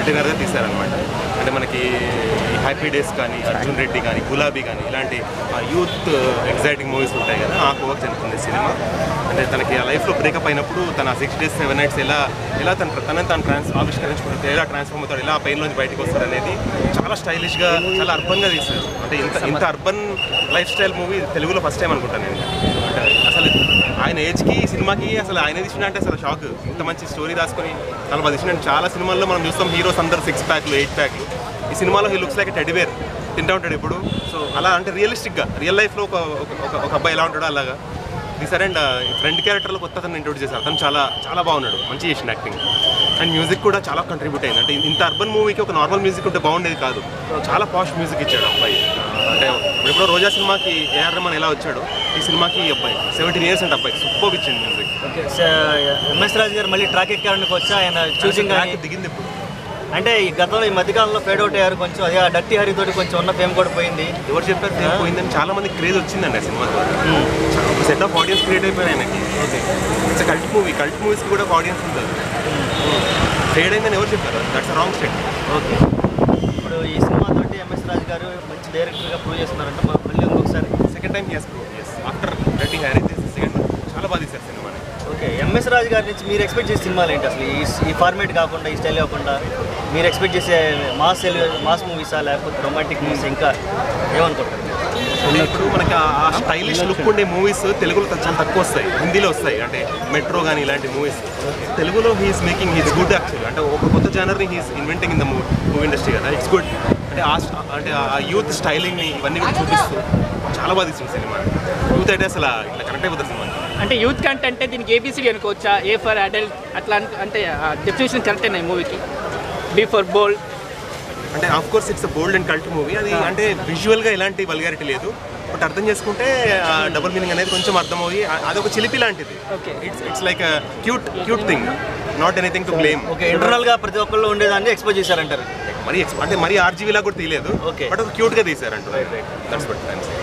ఎంటర్టైనర్గా తీశారనమాట అంటే మనకి ఈ హ్యాపీ డేస్ కానీ అర్జున్ రెడ్డి కానీ గులాబీ కానీ ఇలాంటి యూత్ ఎగ్జైటింగ్ మూవీస్ ఉంటాయి కదా ఆ కోవకు చెందుతుంది సినిమా అంటే తనకి ఆ లైఫ్లో బ్రేకప్ అయినప్పుడు తన సిక్స్ డేస్ సెవెన్ నైట్స్ ఎలా ఎలా తన తనని తాను ట్రాన్స్ ఆవిష్కరించుకుంటాడు ఎలా ట్రాన్స్ఫార్మ్ అవుతాడు ఎలా పెయిన్ నుంచి బయటకు వస్తాడు అనేది చాలా స్టైలిష్గా చాలా అర్బన్గా తీశారు అంటే ఇంత ఇంత అర్బన్ లైఫ్ స్టైల్ మూవీ తెలుగులో ఫస్ట్ టైం అనుకుంటాను నేను అంటే అసలు ఆయన ఏజ్కి ఈ సినిమాకి అసలు ఆయన తీసిన అంటే అసలు షాక్ ఇంత మంచి స్టోరీ రాసుకొని చాలా బాగా తీసిన చాలా సినిమాల్లో మనం చూస్తాం హీరోస్ అందరు సిక్స్ ప్యాక్లు ఎయిట్ ప్యాక్లు ఈ సినిమాలో హీ లుక్స్ లైక్ టెడివేర్ తింటా ఉంటాడు ఇప్పుడు సో అలా అంటే రియలిస్టిక్గా రియల్ లైఫ్లో ఒక ఒక- ఒక ఒక అబ్బాయి ఎలా ఉంటాడో అలాగా తీసారు అండ్ ఫ్రెండ్ క్యారెక్టర్లో కొత్త అతను ఇంట్రొడ్యూస్ చేశారు అతను చాలా చాలా బాగున్నాడు మంచి చేసిన యాక్టింగ్ అండ్ మ్యూజిక్ కూడా చాలా కంట్రిబ్యూట్ అయింది అంటే ఇంత అర్బన్ మూవీకి ఒక నార్మల్ మ్యూజిక్ ఉంటే బాగుండేది కాదు చాలా పాష్ మ్యూజిక్ ఇచ్చాడు అబ్బాయి అంటే ఇప్పుడు రోజా సినిమాకి ఏఆర్ రమన్ ఎలా వచ్చాడు ఈ సినిమాకి ఈ అబ్బాయి సెవెంటీన్ ఇయర్స్ అంటే అబ్బాయి సూపర్ ఇచ్చింది మ్యూజిక్ ఓకే ఎంఎస్ రాజు గారు మళ్ళీ ట్రాక్ ఎక్కడానికి వచ్చా ఆయన చూసింగ్ కానీ ట్రాక్ దిగింది ఇప్పుడు అంటే ఈ గతంలో ఈ మధ్యకాలంలో ఫేడ్ అవుట్ అయ్యారు కొంచెం అదే ఆ డర్టీ హరి తోటి కొంచెం ఉన్న ఫేమ్ కూడా పోయింది ఎవరు చెప్పారు ఫేమ్ పోయిందని చాలా మంది క్రేజ్ వచ్చిందండి ఆ సినిమా ద్వారా చాలా ఒక సెట్ ఆఫ్ ఆడియన్స్ క్రియేట్ అయిపోయారు ఆయనకి ఇట్స్ కల్ట్ మూవీ కల్ట్ మూవీస్కి కూడా ఒక ఆడియన్స్ ఉంటుంది ఫేడ్ అయిందని ఎవరు చెప్పారు దట్స్ రాంగ్ స్టేట్ ఓకే ఇప్పుడు ఈ సినిమా తోటి ఎంఎస్ రాజు గారు మంచి డైరెక్టర్గా ప్రూవ్ చేస్తున్నారంట మా- మళ్ళీ ఇంకొకసారి second time yes yes after dirty Hari second చాలా బాగా తీశారు సినిమాని ఓకే ఎంఎస్ రాజు గారి నుంచి మీరు ఎక్స్పెక్ట్ చేసే సినిమాలు ఏంటి అసలు ఈ ఈ ఫార్మేట్ కాకుండా ఈ స్టైల్ కాకుండా మీరు ఎక్స్పెక్ట్ చేసే మాస్ మాస్ మూవీసా లేకపోతే రొమాంటిక్ మూవీస్ ఇంకా ఏమనుకుంటారు ఇప్పుడు మనకి ఆ- ఆ స్టైలిష్ లుక్ ఉండే మూవీస్ తెలుగులో త- చాలా తక్కువ వస్తాయి హిందీలో వస్తాయి అంటే మెట్రో కానీ ఇలాంటి మూవీస్ తెలుగులో he's making he's good actual అంటే ఒక కొత్త జానర్ని he's inventing in the movie industry కదా ఇట్స్ గుడ్ అంటే ఆ st- అంటే ఆ యూత్ స్టైలింగ్ని ఇవన్నీ కూడా చూపిస్తూ చాలా బాగా తీస్తుంది సినిమా యూత్ అయితే అసలు ఇట్లా కనెక్ట్ అయిపోతుంది సినిమా అంటే యూత్ కంటే అంటే దీనికి ఏబిసిడి అనుకోవచ్చా ఏ ఫర్ అడల్ట్ అట్లా అను- అంటే డెఫినేషన్ కరెక్ట్ అయినా ఈ మూవీకి బీ ఫర్ బోల్డ్ అంటే of course it's bold and cult movie అది అంటే విజువల్గా ఎలాంటి వల్గారిటీ లేదు బట్ అర్థం చేసుకుంటే డబుల్ మీనింగ్ అనేది కొంచెం అర్థమవుయి ఆ- అదొక చిలిపి లాంటిది Okay. It's it's like cute cute thing not anything to blame okay ఇంటర్నల్గా ప్రతి ఒక్కళ్ళు ఉండేదాన్ని ఎక్స్పోజ్ చేశారంటారు మరి ఎక్స్- అంటే మరి ఆర్జీవీలా కూడా తీయలేదు Okay. బట్ ఒక క్యూట్ గా తీసారంట దట్స్ బట్